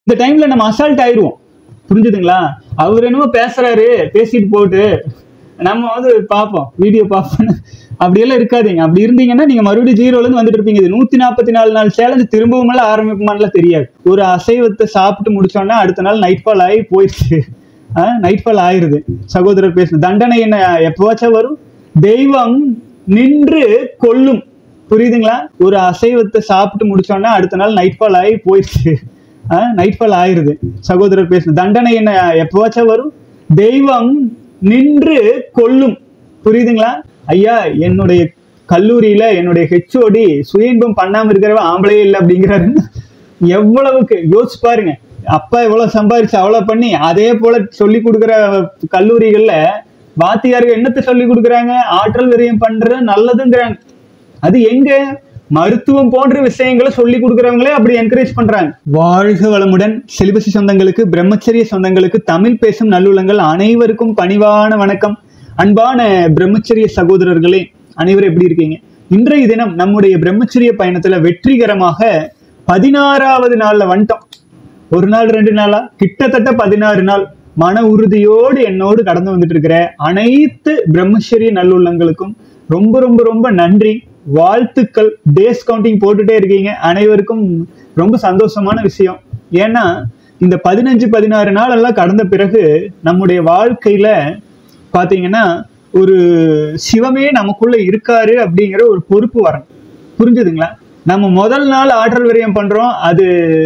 இந்த டைம்ல நம்ம அசால்ட் ஆயிருவோம் புரிஞ்சுதுங்களா அவர் என்னமோ பேசுறாரு பேசிட்டு போட்டு நம்ம வந்து பார்ப்போம் வீடியோ பார்ப்போம் அப்படியெல்லாம் இருக்காதீங்க அப்படி இருந்தீங்கன்னா நீங்க மறுபடியும் ஜீரோல இருந்து வந்துட்டு இருப்பீங்க இது நூத்தி நாற்பத்தி நாலு நாள் சேலஞ்சு திரும்பவும் எல்லாம் ஆரம்பிக்குமான்லாம் தெரியாது ஒரு அசைவத்தை சாப்பிட்டு முடிச்சோன்னா அடுத்த நாள் நைட் ஃபால் ஆகி போயிடுச்சு நைட் ஃபால் ஆயிருது சகோதரர் பேசணும் தண்டனை என்ன எப்பவாச்சும் வரும் தெய்வம் நின்று கொல்லும் புரியுதுங்களா ஒரு அசைவத்தை சாப்பிட்டு முடிச்சோன்னா அடுத்த நாள் நைட் ஃபால் ஆகி போயிடுச்சு நைட் ஃபால் ஆயிருது சகோதரர் பேசணும் தண்டனை என்ன எப்பவாச்சும் வரும் தெய்வம் நின்று கொல்லும் புரியுதுங்களா ஐயா என்னுடைய கல்லூரியில என்னுடைய ஹெச்ஓடி சுய இன்பம் பண்ணாம இருக்கிறவன் ஆம்பளையே இல்லை அப்படிங்கிறாரு எவ்வளவுக்கு யோசிச்சு பாருங்க அப்பா எவ்வளவு சம்பாரிச்சு அவ்வளவு பண்ணி அதே போல சொல்லி கொடுக்குற கல்லூரிகள்ல வாத்தியார்கள் என்னத்தை சொல்லி கொடுக்குறாங்க ஆற்றல் விரயம் பண்றது நல்லதுங்கிறாங்க அது எங்க மருத்துவம் போன்ற விஷயங்களை சொல்லி கொடுக்குறவங்களே அப்படி என்கரேஜ் பண்றாங்க வாழ்க வளமுடன் செலிபசி சொந்தங்களுக்கு பிரம்மச்சரிய சொந்தங்களுக்கு தமிழ் பேசும் நல்லுள்ளங்கள் அனைவருக்கும் பணிவான வணக்கம் அன்பான பிரம்மச்சரிய சகோதரர்களே அனைவரும் எப்படி இருக்கீங்க இன்றைய தினம் நம்முடைய பிரம்மச்சரிய பயணத்துல வெற்றிகரமாக பதினாறாவது நாள்ல வந்துட்டோம் ஒரு நாள் ரெண்டு நாளா கிட்டத்தட்ட பதினாறு நாள் மன உறுதியோடு என்னோடு கடந்து வந்துட்டு இருக்கிற அனைத்து பிரம்மச்சரிய நல்லுள்ளங்களுக்கும் ரொம்ப ரொம்ப ரொம்ப நன்றி வாழ்த்துக்கள் டேஸ் கவுண்டிங் போட்டுட்டே இருக்கீங்க அனைவருக்கும் ரொம்ப சந்தோஷமான விஷயம் ஏன்னா இந்த பதினஞ்சு பதினாறு நாள் எல்லாம் கடந்த பிறகு நம்முடைய வாழ்க்கையில பாத்தீங்கன்னா ஒரு சிவமே நமக்குள்ள இருக்காரு அப்படிங்கிற ஒரு பொறுப்பு வரணும் புரிஞ்சுதுங்களா நம்ம முதல் நாள் ஆற்றல் விரயம் பண்றோம் அது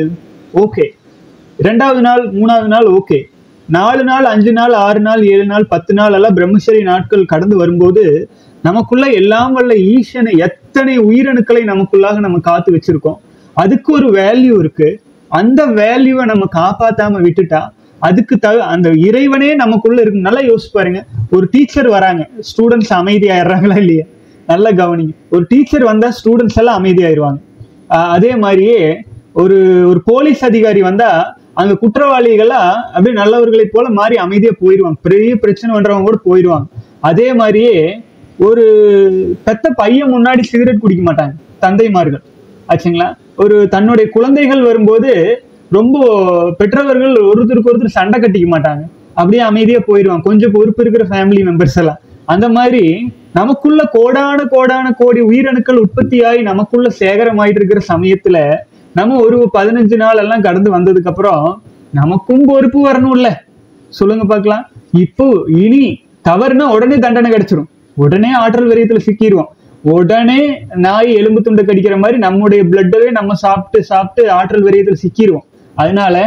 ஓகே ரெண்டாவது நாள் மூணாவது நாள் ஓகே நாலு நாள் அஞ்சு நாள் ஆறு நாள் ஏழு நாள் பத்து நாள் எல்லாம் பிரம்மச்சரி நாட்கள் கடந்து வரும்போது நமக்குள்ள எல்லாம் வல்ல ஈசனை எத்தனை உயிரணுக்களை நமக்குள்ளாக நம்ம காத்து வச்சிருக்கோம் அதுக்கு ஒரு வேல்யூ இருக்கு அந்த வேல்யூவை நம்ம காப்பாத்தாம விட்டுட்டா அதுக்கு த அந்த இறைவனே நமக்குள்ள இருக்கு நல்லா யோசிச்சு பாருங்க ஒரு டீச்சர் வராங்க ஸ்டூடெண்ட்ஸ் அமைதியாயிடுறாங்களா இல்லையா நல்லா கவனிங்க ஒரு டீச்சர் வந்தா ஸ்டூடெண்ட்ஸ் எல்லாம் அமைதியாயிருவாங்க ஆஹ் அதே மாதிரியே ஒரு ஒரு போலீஸ் அதிகாரி வந்தா அங்க குற்றவாளிகளா அப்படியே நல்லவர்களை போல மாறி அமைதியா போயிடுவாங்க பெரிய பிரச்சனை பண்றவங்க கூட போயிடுவாங்க அதே மாதிரியே ஒரு பெத்த பையன் முன்னாடி சிகரெட் குடிக்க மாட்டாங்க தந்தைமார்கள் ஆச்சுங்களா ஒரு தன்னுடைய குழந்தைகள் வரும்போது ரொம்ப பெற்றவர்கள் ஒருத்தருக்கு ஒருத்தர் சண்டை கட்டிக்க மாட்டாங்க அப்படியே அமைதியா போயிடுவாங்க கொஞ்சம் பொறுப்பு இருக்கிற ஃபேமிலி மெம்பர்ஸ் எல்லாம் அந்த மாதிரி நமக்குள்ள கோடான கோடான கோடி உயிரணுக்கள் உற்பத்தியாகி நமக்குள்ள சேகரமாயிட்டு இருக்கிற சமயத்துல நம்ம ஒரு பதினஞ்சு நாள் எல்லாம் கடந்து வந்ததுக்கு அப்புறம் நமக்கும் பொறுப்பு வரணும்ல சொல்லுங்க பார்க்கலாம் இப்போ இனி தவறுனா உடனே தண்டனை கிடைச்சிரும் உடனே ஆற்றல் விரயத்துல சிக்கிடுவோம் உடனே நாய் எலும்பு துண்டை கடிக்கிற மாதிரி நம்முடைய பிளட்டவே நம்ம சாப்பிட்டு சாப்பிட்டு ஆற்றல் விரயத்துல சிக்கிடுவோம் அதனால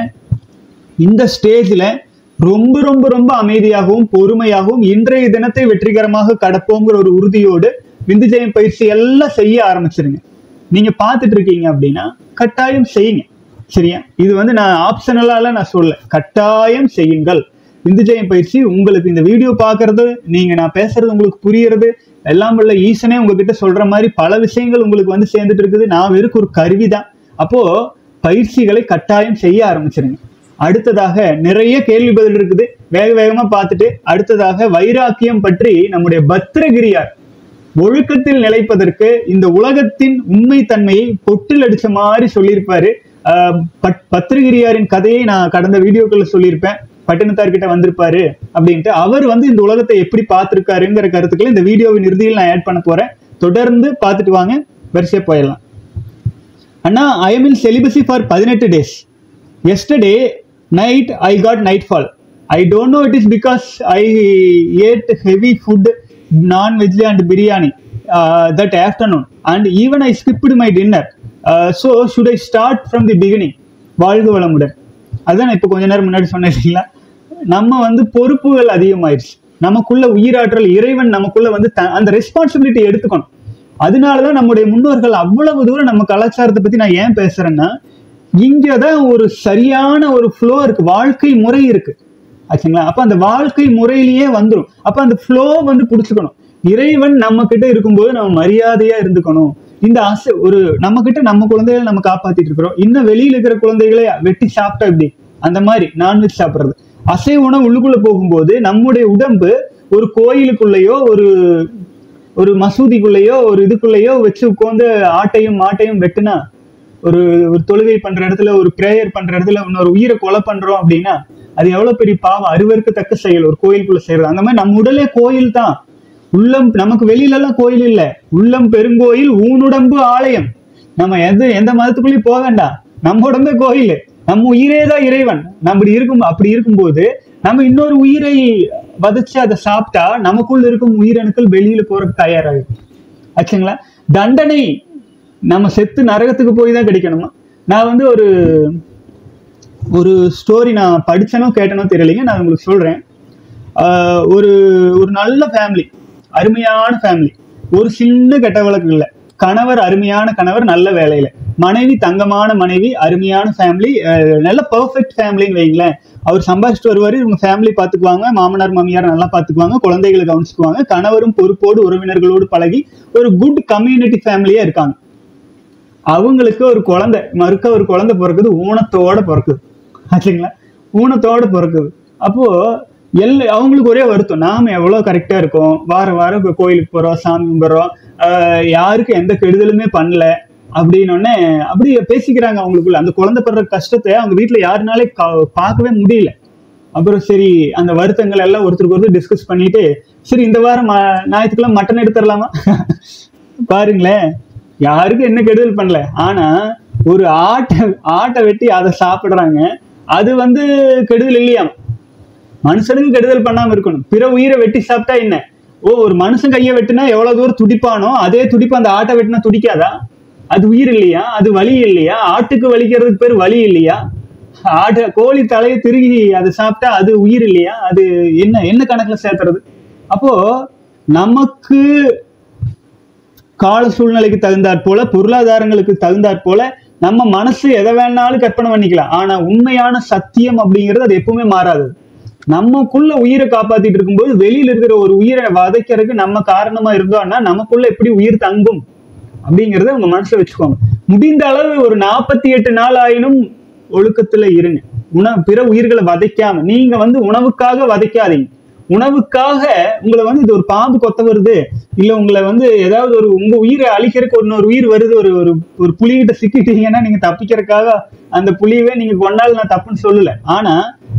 இந்த ஸ்டேஜ்ல ரொம்ப ரொம்ப ரொம்ப அமைதியாகவும் பொறுமையாகவும் இன்றைய தினத்தை வெற்றிகரமாக கடப்போங்கிற ஒரு உறுதியோடு விந்துஜயம் பயிற்சி எல்லாம் செய்ய ஆரம்பிச்சிருங்க நீங்க பார்த்துட்டு இருக்கீங்க அப்படின்னா கட்டாயம் செய்யுங்க சரியா இது வந்து நான் ஆப்ஷனலால நான் சொல்ல கட்டாயம் செய்யுங்கள் விந்துஜயம் பயிற்சி உங்களுக்கு இந்த வீடியோ பார்க்கறது நீங்க நான் பேசுறது உங்களுக்கு புரியறது எல்லாம் உள்ள ஈசனே உங்ககிட்ட சொல்ற மாதிரி பல விஷயங்கள் உங்களுக்கு வந்து சேர்ந்துட்டு இருக்குது நான் வெறும் ஒரு கருவி தான் அப்போ பயிற்சிகளை கட்டாயம் செய்ய ஆரம்பிச்சிருங்க அடுத்ததாக நிறைய கேள்வி பதில் இருக்குது வேக வேகமா பார்த்துட்டு அடுத்ததாக வைராக்கியம் பற்றி நம்முடைய பத்திரகிரியார் ஒழுக்கத்தில் நிலைப்பதற்கு இந்த உலகத்தின் உண்மை தன்மையை பொட்டில் அடிச்ச மாதிரி சொல்லியிருப்பாரு ஆஹ் பட் பத்திரகிரியாரின் கதையை நான் கடந்த வீடியோக்களை சொல்லியிருப்பேன் பட்டினத்தார்கிட்ட வந்திருப்பாரு அப்படின்ட்டு அவர் வந்து இந்த உலகத்தை எப்படி பார்த்திருக்காருங்கிற கருத்துக்களை இந்த வீடியோவின் இறுதியில் நான் ஆட் பண்ண போறேன் தொடர்ந்து பார்த்துட்டு வாங்க வரிசையா போயிடலாம் அண்ணா I am in celibacy for பதினெட்டு days yesterday night I got night fall I don't know it is because I ate heavy food non veg and biryani that afternoon and even I skipped my dinner so should I start from the beginning வாழ்க வளமுடன் அதான் இப்போ கொஞ்ச நேரம் முன்னாடி சொன்னேன் இல்லைங்களா நம்ம வந்து பொறுப்புகள் அதிகமாயிருச்சு நமக்குள்ள உயிராற்றல் இறைவன் நமக்குள்ள வந்து த- அந்த ரெஸ்பான்சிபிலிட்டி எடுத்துக்கணும் அதனாலதான் நம்முடைய முன்னோர்கள் அவ்வளவு தூரம் நம்ம கலாச்சாரத்தை பத்தி நான் ஏன் பேசுறேன்னா இங்கதான் ஒரு சரியான ஒரு ஃப்ளோ இருக்கு வாழ்க்கை முறை இருக்கு ஆச்சுங்களா அப்ப அந்த வாழ்க்கை முறையிலேயே வந்துரும் அப்ப அந்த ஃப்ளோ வந்து புடிச்சுக்கணும் இறைவன் நம்ம கிட்ட இருக்கும்போது நம்ம மரியாதையா இருந்துக்கணும் இந்த ஆசை ஒரு நம்ம கிட்ட நம்ம குழந்தைகளை நம்ம காப்பாத்திட்டு இருக்கிறோம் இன்னும் வெளியில இருக்கிற குழந்தைகளை வெட்டி சாப்பிட்டா எப்படி அந்த மாதிரி நான்வெஜ் சாப்பிடுறது அசைவ உணவு உள்ளுக்குள்ள போகும்போது நம்முடைய உடம்பு ஒரு கோயிலுக்குள்ளேயோ ஒரு ஒரு மசூதிக்குள்ளேயோ ஒரு இதுக்குள்ளேயோ வச்சு உட்காந்து ஆட்டையும் மாட்டையும் வெட்டுனா ஒரு ஒரு தொழுகை பண்ற இடத்துல ஒரு பிரேயர் பண்ற இடத்துல இன்னொரு உயிரை கொலை பண்றோம் அப்படின்னா அது எவ்வளவு பெரிய பாவம் அருவருக்கத்தக்க செயல் ஒரு கோயிலுக்குள்ள செய்யறது அந்த மாதிரி நம்ம உடலே கோயில் தான் உள்ளம் நமக்கு வெளியில எல்லாம் கோயில் இல்ல உள்ளம் பெருங்கோயில் ஊனுடம்பு ஆலயம் நம்ம எந்த எந்த மதத்துக்குள்ளேயும் போக வேண்டாம் நம்ம உடம்பே கோயில் நம்ம உயிரே தான் இறைவன் நம்ம இப்படி இருக்கும் அப்படி இருக்கும்போது நம்ம இன்னொரு உயிரை வதச்சு அதை சாப்பிட்டா நமக்குள்ள இருக்கும் உயிரணுக்கள் வெளியில போறதுக்கு தயாராகும் ஆச்சுங்களா தண்டனை நம்ம செத்து நரகத்துக்கு போய் தான் கிடைக்கணுமா நான் வந்து ஒரு ஒரு ஸ்டோரி நான் படிச்சனோ கேட்டனோ தெரியலைங்க நான் உங்களுக்கு சொல்றேன் ஆஹ் ஒரு ஒரு நல்ல ஃபேமிலி அருமையான ஃபேமிலி ஒரு சின்ன கெட்ட வழக்கு இல்லை கணவர் அருமையான கணவர் நல்ல வேலையில மனைவி தங்கமான மனைவி அருமையான ஃபேமிலி நல்ல பர்ஃபெக்ட் ஃபேமிலின்னு வைங்களேன் அவர் சம்பாதிச்சுட்டு வருவார் இவங்க ஃபேமிலி பார்த்துக்குவாங்க மாமனார் மாமியார் நல்லா பார்த்துக்குவாங்க குழந்தைகளை கவனிச்சுக்குவாங்க கணவரும் பொறுப்போடு உறவினர்களோடு பழகி ஒரு குட் கம்யூனிட்டி ஃபேமிலியா இருக்காங்க அவங்களுக்கு ஒரு குழந்தை மறுக்க ஒரு குழந்தை பிறக்குது ஊனத்தோட பிறக்குது ஆச்சுங்களா ஊனத்தோட பிறக்குது அப்போ எல்லா அவங்களுக்கு ஒரே வருத்தம் நாம எவ்வளவு கரெக்டா இருக்கோம் வாரம் வாரம் இப்போ கோயிலுக்கு போறோம் சாமி கும்பிட்றோம் ஆஹ் யாருக்கும் எந்த கெடுதலுமே பண்ணல அப்படின்னோடனே அப்படி பேசிக்கிறாங்க அவங்களுக்குள்ள அந்த குழந்தை படுற கஷ்டத்தை அவங்க வீட்டுல யாருனாலே கா- பார்க்கவே முடியல அப்புறம் சரி அந்த வருத்தங்கள் எல்லாம் ஒருத்தருக்கு ஒருத்தர் டிஸ்கஸ் பண்ணிட்டு சரி இந்த வாரம் ம- ஞாயிற்றுக்கிழமை மட்டன் எடுத்துடலாமா பாருங்களேன் யாருக்கும் என்ன கெடுதல் பண்ணல ஆனா ஒரு ஆட்டை ஆட்டை வெட்டி அதை சாப்பிடுறாங்க அது வந்து கெடுதல் இல்லையாம் மனுஷனுக்கு கெடுதல் பண்ணாம இருக்கணும் பிற உயிரை வெட்டி சாப்பிட்டா என்ன ஓ ஒரு மனுஷன் கையை வெட்டினா எவ்வளவு தூரம் துடிப்பானோ அதே துடிப்பு அந்த ஆட்டை வெட்டினா துடிக்காதா அது உயிர் இல்லையா அது வலி இல்லையா ஆட்டுக்கு வலிக்கிறதுக்கு பேர் வலி இல்லையா ஆட்டு கோழி தலையை திருகி அதை சாப்பிட்டா அது உயிர் இல்லையா அது என்ன என்ன கணக்குல சேர்த்துறது அப்போ நமக்கு கால சூழ்நிலைக்கு தகுந்தாற் போல பொருளாதாரங்களுக்கு தகுந்தாற் போல நம்ம மனசு எதை வேணாலும் கற்பனை பண்ணிக்கலாம் ஆனா உண்மையான சத்தியம் அப்படிங்கிறது அது எப்பவுமே மாறாது நமக்குள்ள உயிரை காப்பாத்திட்டு இருக்கும்போது வெளியில இருக்கிற ஒரு உயிரை வதைக்கிறதுக்கு நம்ம காரணமா இருந்தோம்னா நமக்குள்ள எப்படி உயிர் தங்கும் அப்படிங்கறத உங்க மனசுல வச்சுக்கோங்க முடிந்த அளவு ஒரு நாற்பத்தி எட்டு நாள் ஆயினும் ஒழுக்கத்துல இருங்க உணவு பிற உயிர்களை வதைக்காம நீங்க வந்து உணவுக்காக வதைக்காதீங்க உணவுக்காக உங்களை வந்து இது ஒரு பாம்பு கொத்த வருது இல்ல உங்களை வந்து ஏதாவது ஒரு உங்க உயிரை அழிக்கிறதுக்கு இன்னொரு உயிர் வருது ஒரு ஒரு ஒரு புலிகிட்ட சிக்கிட்டீங்கன்னா நீங்க தப்பிக்கிறதுக்காக அந்த புலியவே நீங்க கொண்டாலும் நான் தப்புன்னு சொல்லல ஆனா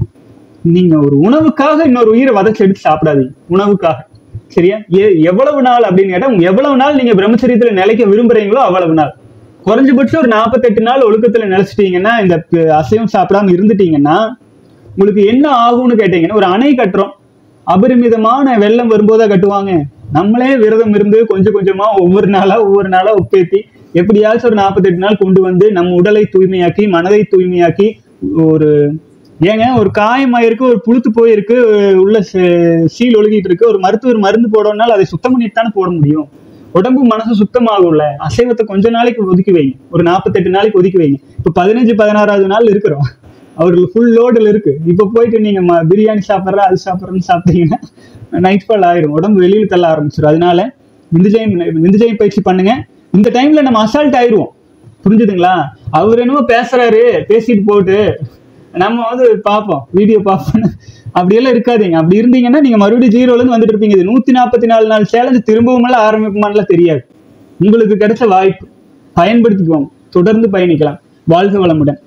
நீங்க ஒரு உணவுக்காக இன்னொரு உயிரை வதச்சு எடுத்து சாப்பிடாதீங்க உணவுக்காக சரியா எ- எவ்வளவு நாள் அப்படின்னு கேட்டா உங்க எவ்வளவு நாள் நீங்க பிரம்மச்சரியத்துல நிலைக்க விரும்புறீங்களோ அவ்வளவு நாள் குறைஞ்சபட்சம் ஒரு நாற்பத்தெட்டு நாள் ஒழுக்கத்துல நிலைச்சிட்டீங்கன்னா இந்த ப- அசைவம் சாப்பிடாம இருந்துட்டீங்கன்னா உங்களுக்கு என்ன ஆகும்னு கேட்டீங்கன்னா ஒரு அணை கட்டுறோம் அபரிமிதமான வெள்ளம் வரும்போதா கட்டுவாங்க நம்மளே விரதம் இருந்து கொஞ்சம் கொஞ்சமா ஒவ்வொரு நாளா ஒவ்வொரு நாளா உப்பேத்தி எப்படியாச்சும் ஒரு நாற்பத்தெட்டு நாள் கொண்டு வந்து நம்ம உடலை தூய்மையாக்கி மனதை தூய்மையாக்கி ஒரு ஏங்க ஒரு காயமாயிருக்கு ஒரு புழுத்து போயிருக்கு உள்ள சீ- சீல் ஒழுகிட்டு இருக்கு ஒரு மருத்துவர் மருந்து போடணும்னால அதை சுத்தம் பண்ணிட்டு தானே போட முடியும் உடம்பு மனசு சுத்தமாகும்ல அசைவத்தை கொஞ்ச நாளைக்கு ஒதுக்கி வைங்க ஒரு நாற்பத்தெட்டு நாளைக்கு ஒதுக்கி வைங்க இப்போ பதினஞ்சு பதினாறாவது நாள் இருக்கிறோம் அவருக்கு ஃபுல் லோடில் இருக்கு இப்போ போயிட்டு நீங்க ம- பிரியாணி சாப்பிட்ற அது சாப்பிட்றன்னு சாப்பிட்டீங்கன்னா நைட் ஃபால் ஆயிரும் உடம்பு வெளியில தள்ள ஆரம்பிச்சிடும் அதனால விந்துஜயம் விந்துஜயம் பயிற்சி பண்ணுங்க இந்த டைம்ல நம்ம அசால்ட் ஆயிடுவோம் புரிஞ்சுதுங்களா அவர் என்னமோ பேசுறாரு பேசிட்டு போட்டு நம்ம வந்து பார்ப்போம் வீடியோ பார்ப்போம் அப்படியெல்லாம் இருக்காதீங்க அப்படி இருந்தீங்கன்னா நீங்க மறுபடியும் ஜீரோல இருந்து வந்துட்டு இருப்பீங்க இது நூத்தி நாற்பத்தி நாலு நாள் சேலஞ்சு திரும்பவும் எல்லாம் ஆரம்பிக்குமான்லாம் தெரியாது உங்களுக்கு கிடைச்ச வாய்ப்பு பயன்படுத்திக்குவோம் தொடர்ந்து பயணிக்கலாம் வாழ்க வளமுடன்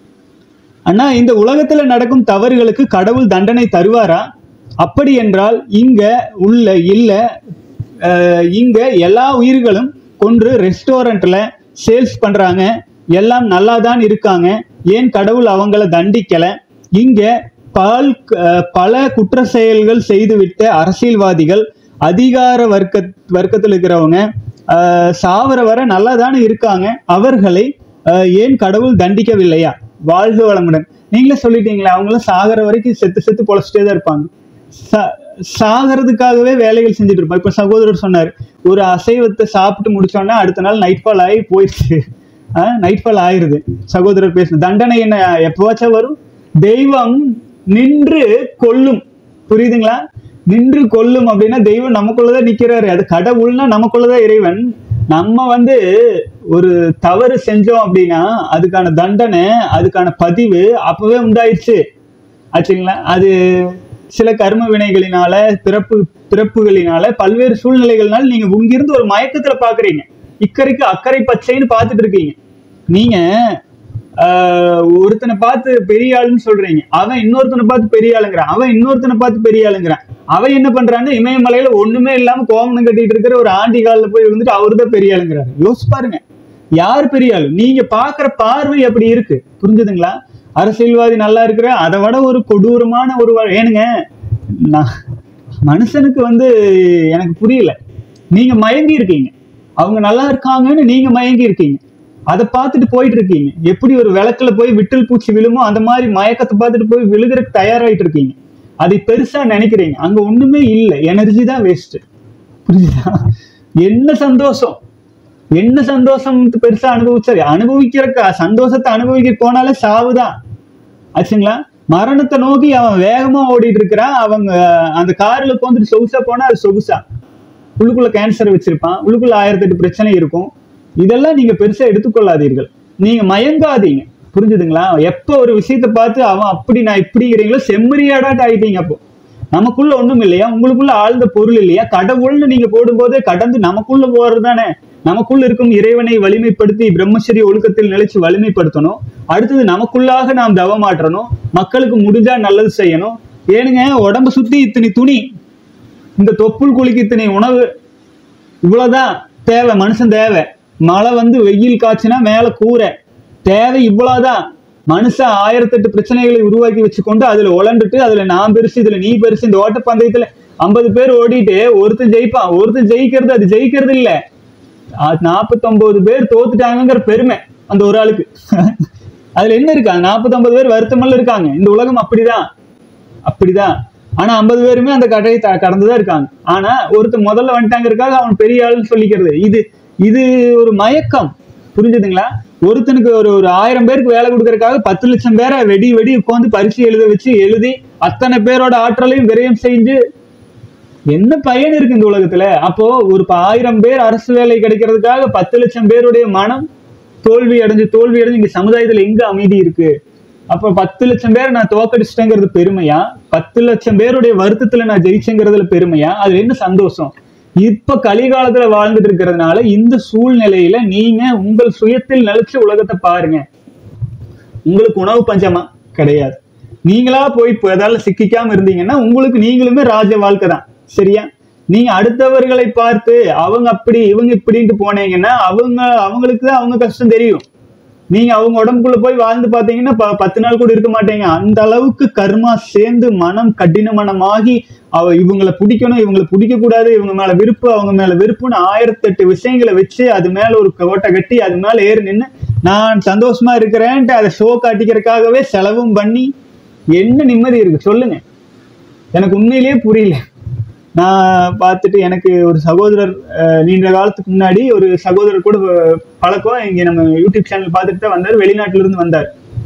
அண்ணா இந்த உலகத்துல நடக்கும் தவறுகளுக்கு கடவுள் தண்டனை தருவாரா அப்படி என்றால் இங்க உள்ள இல்ல அஹ், இங்க எல்லா உயிர்களும் கொன்று ரெஸ்டாரண்ட்ல சேல்ஸ் பண்றாங்க எல்லாம் நல்லா தான் இருக்காங்க ஏன் கடவுள் அவங்கள தண்டிக்கல இங்க பால் அஹ், பல குற்ற செயல்கள் செய்துவிட்ட அரசியல்வாதிகள் அதிகார வர்க்க வர்க்கத்தில் இருக்கிறவங்க அஹ், சாவர வர நல்லா தானே இருக்காங்க அவர்களை அஹ், ஏன் கடவுள் தண்டிக்கவில்லையா வாழ்க வளமுடன் நீங்களே சொல்லிட்டீங்களே அவங்களும் சாகர வரைக்கும் செத்து செத்து பொழைச்சிட்டே தான் இருப்பாங்க சா- சாகிறதுக்காகவே வேலைகள் செஞ்சுட்டு இருப்போம் இப்ப சகோதரர் சொன்னார் ஒரு அசைவத்தை சாப்பிட்டு முடிச்சோன்னா அடுத்த நாள் நைட் ஃபால் ஆகி போயிடுச்சு நைட் ஃபால் ஆயிருது சகோதரர் பேசணும் தண்டனை என்ன எப்பவாச்சும் வரும் தெய்வம் நின்று கொல்லும் புரியுதுங்களா நின்று கொல்லும் அப்படின்னா தெய்வம் நமக்குள்ளதான் நிக்கிறாரு அது கடவுள்னா நமக்குள்ளதான் இறைவன் நம்ம வந்து ஒரு தவறு செஞ்சோம் அப்படின்னா அதுக்கான தண்டனை அதுக்கான பதிவு அப்பவே உண்டாயிருச்சு ஆச்சுங்களா அது சில கர்ம வினைகளினால பிறப்பு பிறப்புகளினால பல்வேறு சூழ்நிலைகள்னால நீங்க இங்கிருந்து ஒரு மயக்கத்துல பாக்குறீங்க இக்கரைக்கு அக்கறை பச்சைன்னு பார்த்துட்டு இருக்கீங்க நீங்க ஆஹ், ஒருத்தனை பார்த்து பெரிய ஆளுன்னு சொல்றீங்க அவன் இன்னொருத்தனை பார்த்து பெரிய ஆளுங்கிறான் அவன் இன்னொருத்தனை பார்த்து பெரிய ஆளுங்கிறான் அவன் என்ன பண்றான்னு இமயமலையில ஒண்ணுமே இல்லாம கோமணம் கட்டிட்டு இருக்கிற ஒரு ஆண்டி காலில் போய் விழுந்துட்டு அவரு தான் பெரிய ஆளுங்கிறாரு யோசிச்சு பாருங்க யார் பெரிய ஆளு நீங்க பாக்குற பார்வை அப்படி இருக்கு புரிஞ்சுதுங்களா அரசியல்வாதி நல்லா இருக்கிற அதை விட ஒரு கொடூரமான ஒரு வா- ஏனுங்க நான் மனுஷனுக்கு வந்து எனக்கு புரியல நீங்க மயங்கி இருக்கீங்க அவங்க நல்லா இருக்காங்கன்னு நீங்க மயங்கி இருக்கீங்க அதை பார்த்துட்டு போயிட்டு இருக்கீங்க எப்படி ஒரு விளக்குல போய் விட்டல் பூச்சி விழுமோ அந்த மாதிரி மயக்கத்தை பார்த்துட்டு போய் விழுகிறதுக்கு தயாராயிட்டு இருக்கீங்க அதை பெருசா நினைக்கிறீங்க அங்க ஒண்ணுமே இல்லை எனர்ஜி தான் வேஸ்ட் புரியுதா என்ன சந்தோஷம் என்ன சந்தோஷம் பெருசா அனுபவிச்சாரு அனுபவிக்கிற க- சந்தோஷத்தை அனுபவிக்க போனாலே சாவுதான் ஆச்சுங்களா மரணத்தை நோக்கி அவன் வேகமா ஓடிட்டு இருக்கிறான் அவங்க அந்த கார்ல உட்காந்துட்டு சொகுசா போனா அது சொகுசா உள்ளுக்குள்ள கேன்சர் வச்சிருப்பான் உள்ளுக்குள்ள ஆயிரத்தி எட்டு பிரச்சனை இருக்கும் இதெல்லாம் நீங்க பெருசா எடுத்துக்கொள்ளாதீர்கள் நீங்க மயங்காதீங்க புரிஞ்சுதுங்களா எப்போ ஒரு விஷயத்தை பார்த்து அவன் அப்படி நான் இப்படிங்கிறீங்களோ செம்மறியாடாட்டு ஆயிட்டீங்க அப்போ நமக்குள்ள ஒண்ணும் இல்லையா உங்களுக்குள்ள ஆழ்ந்த பொருள் இல்லையா கடவுள்னு நீங்க போடும்போதே கடந்து நமக்குள்ள போறது தானே நமக்குள்ள இருக்கும் இறைவனை வலிமைப்படுத்தி பிரம்மச்சரிய ஒழுக்கத்தில் நிலைச்சு வலிமைப்படுத்தணும் அடுத்தது நமக்குள்ளாக நாம் தவமாற்றணும் மக்களுக்கு முடிஞ்சா நல்லது செய்யணும் ஏனுங்க உடம்ப சுத்தி இத்தனை துணி இந்த தொப்புள் குளிக்கு இத்தனை உணவு இவ்வளவுதான் தேவை மனுஷன் தேவை மழை வந்து வெயில் காய்ச்சினா மேல கூரை தேவை இவ்வளவுதான் மனுஷன் ஆயிரத்தெட்டு பிரச்சனைகளை உருவாக்கி வச்சுக்கொண்டு அதுல உழண்டுட்டு அதுல நான் பெருசு இதுல நீ பெருசு இந்த ஓட்டப்பந்தயத்துல ஐம்பது பேர் ஓடிட்டு ஒருத்தன் ஜெயிப்பான் ஒருத்தன் ஜெயிக்கிறது அது ஜெயிக்கிறது இல்ல நாற்பத்தொன்பது பேர் தோத்துட்டாங்கங்கிற பெருமை அந்த ஒரு ஆளுக்கு அதுல என்ன இருக்கு நாற்பத்தொன்பது பேர் வருத்தமல்ல இருக்காங்க இந்த உலகம் அப்படிதான் அப்படிதான் ஆனா ஐம்பது பேருமே அந்த கடையை த- கடந்துதான் இருக்காங்க ஆனா ஒருத்தன் முதல்ல வந்துட்டாங்கிறதுக்காக அவன் பெரிய ஆளுன்னு சொல்லிக்கிறது இது இது ஒரு மயக்கம் புரிஞ்சுதுங்களா ஒருத்தனுக்கு ஒரு ஒரு ஆயிரம் பேருக்கு வேலை கொடுக்கறதுக்காக பத்து லட்சம் பேரை வெடி வெடி உட்காந்து பரிசு எழுத வச்சு எழுதி அத்தனை பேரோட ஆற்றலையும் விரயம் செஞ்சு என்ன பயன் இருக்கு இந்த உலகத்துல அப்போ ஒரு ப- ஆயிரம் பேர் அரசு வேலை கிடைக்கிறதுக்காக பத்து லட்சம் பேருடைய மனம் தோல்வி அடைஞ்சு தோல்வி அடைஞ்சு இங்க சமுதாயத்துல எங்க அமைதி இருக்கு அப்ப பத்து லட்சம் பேரை நான் தோக்கடிச்சிட்டேங்கிறது பெருமையா பத்து லட்சம் பேருடைய வருத்தத்துல நான் ஜெயிச்சேங்கிறதுல பெருமையா அது என்ன சந்தோஷம் இப்ப கலிகாலத்துல வாழ்ந்துட்டு இருக்கிறதுனால இந்த சூழ்நிலையில நீங்க உங்கள் சுயத்தில் நிலைச்சு உலகத்தை பாருங்க உங்களுக்கு உணவு பஞ்சமா கிடையாது நீங்களா போய் இப்போ ஏதாவது சிக்கிக்காம இருந்தீங்கன்னா உங்களுக்கு நீங்களுமே ராஜ வாழ்க்கை தான் சரியா நீங்க அடுத்தவர்களை பார்த்து அவங்க அப்படி இவங்க இப்படின்ட்டு போனீங்கன்னா அவங்க அவங்களுக்கு தான் அவங்க கஷ்டம் தெரியும் நீங்க அவங்க உடம்புக்குள்ள போய் வாழ்ந்து பாத்தீங்கன்னா ப- பத்து நாள் கூட இருக்க மாட்டீங்க அந்த அளவுக்கு கர்மா சேர்ந்து மனம் கடின மனமாகி அவ இவங்களை பிடிக்கணும் இவங்களை பிடிக்க கூடாது இவங்க மேல விருப்பு அவங்க மேல விருப்புன்னு ஆயிரத்தெட்டு விஷயங்களை வச்சு அது மேல ஒரு கோட்டை கட்டி அது மேல ஏறி நின்று நான் சந்தோஷமா இருக்கிறேன்ட்டு அதை ஷோ காட்டிக்கிறதுக்காகவே செலவும் பண்ணி என்ன நிம்மதி இருக்கு சொல்லுங்க எனக்கு உண்மையிலேயே புரியல நான் பார்த்துட்டு எனக்கு ஒரு சகோதரர் அஹ், நீண்ட காலத்துக்கு முன்னாடி ஒரு சகோதரர் கூட அஹ், பழக்கம் இங்க நம்ம யூடியூப் சேனல் பார்த்துட்டு தான் வந்தார் வெளிநாட்டுல இருந்து வந்தார்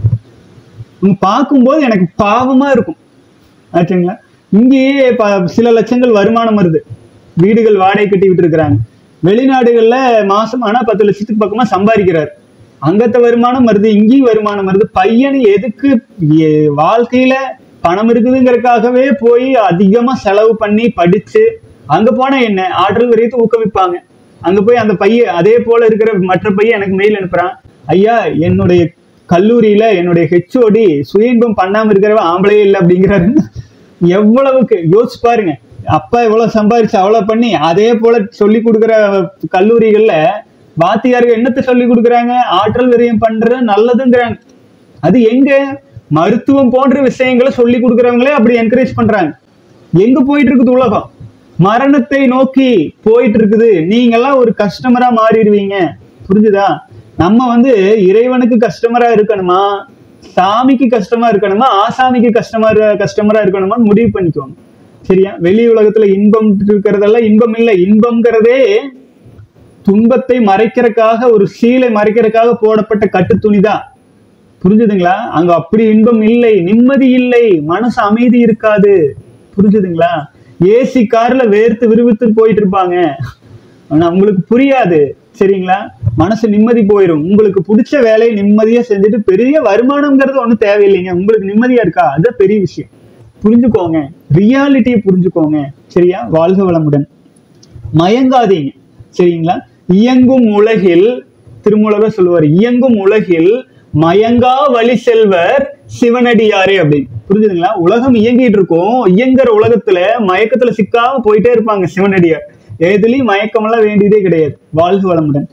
உங்க பார்க்கும்போது எனக்கு பாவமா இருக்கும் ஆச்சுங்களா இங்கேயே ப- சில லட்சங்கள் வருமானம் வருது வீடுகள் வாடகை கட்டிக்கிட்டு இருக்கிறாங்க வெளிநாடுகள்ல மாசம் ஆனா பத்து லட்சத்துக்கு பக்கமா சம்பாதிக்கிறார் அங்கத்த வருமானம் வருது இங்கேயும் வருமானம் வருது பையன் எதுக்கு எ- வாழ்க்கையில பணம் இருக்குதுங்கிறதுக்காகவே போய் அதிகமா செலவு பண்ணி படிச்சு அங்க போனா என்ன ஆற்றல் வரையத்தை ஊக்குவிப்பாங்க அங்க போய் அந்த பையன் அதே போல இருக்கிற மற்ற பையன் எனக்கு மெயில் அனுப்புறான் ஐயா என்னுடைய கல்லூரியில என்னுடைய ஹெச்ஓடி சுய இன்பம் பண்ணாம இருக்கிறவன் ஆம்பளையே இல்லை அப்படிங்கிறாரு எவ்வளவுக்கு யோசிச்சு பாருங்க அப்பா எவ்வளவு சம்பாதிச்சு அவ்வளவு பண்ணி அதே போல சொல்லி கொடுக்குற கல்லூரிகள்ல வாத்தியார்கள் என்னத்தை சொல்லி கொடுக்குறாங்க ஆற்றல் விரயம் பண்றது நல்லதுங்கிறாங்க அது எங்க மருத்துவம் போன்ற விஷயங்களை சொல்லி கொடுக்குறவங்களே அப்படி என்கரேஜ் பண்றாங்க எங்க போயிட்டு இருக்குது உலகம் மரணத்தை நோக்கி போயிட்டு இருக்குது நீங்கெல்லாம் ஒரு கஸ்டமரா மாறிடுவீங்க புரிஞ்சுதா நம்ம வந்து இறைவனுக்கு கஸ்டமரா இருக்கணுமா சாமிக்கு கஷ்டமா இருக்கணுமா ஆசாமிக்கு கஸ்டமர் கஸ்டமரா இருக்கணுமான்னு முடிவு பண்ணிக்கோங்க சரியா வெளி உலகத்துல இன்பம் இருக்கிறதெல்லாம் இன்பம் இல்லை இன்பம்ங்கிறதே துன்பத்தை மறைக்கிறதுக்காக ஒரு சீலை மறைக்கிறதுக்காக போடப்பட்ட கட்டு துணிதான் புரிஞ்சுதுங்களா அங்க அப்படி இன்பம் இல்லை நிம்மதி இல்லை மனசு அமைதி இருக்காது புரிஞ்சுதுங்களா ஏசி கார்ல வேர்த்து விறுவித்து போயிட்டு இருப்பாங்க ஆனா உங்களுக்கு புரியாது சரிங்களா மனசு நிம்மதி போயிடும் உங்களுக்கு பிடிச்ச வேலையை நிம்மதியா செஞ்சுட்டு பெரிய வருமானம்ங்கிறது ஒண்ணும் தேவையில்லைங்க உங்களுக்கு நிம்மதியா இருக்கா அதுதான் பெரிய விஷயம் புரிஞ்சுக்கோங்க ரியாலிட்டியை புரிஞ்சுக்கோங்க சரியா வாழ்க வளமுடன் மயங்காதீங்க சரிங்களா இயங்கும் உலகில் திருமூலர் சொல்லுவார் இயங்கும் உலகில் மயங்கா வழி செல்வர் சிவனடியாரே அப்படின்னு புரிஞ்சுதுங்களா உலகம் இயங்கிட்டு இருக்கும் இயங்குற உலகத்துல மயக்கத்துல சிக்காம போயிட்டே இருப்பாங்க சிவனடியார் எதுலயும் மயக்கமெல்லாம் வேண்டியதே கிடையாது வாழ்க வளமுடன்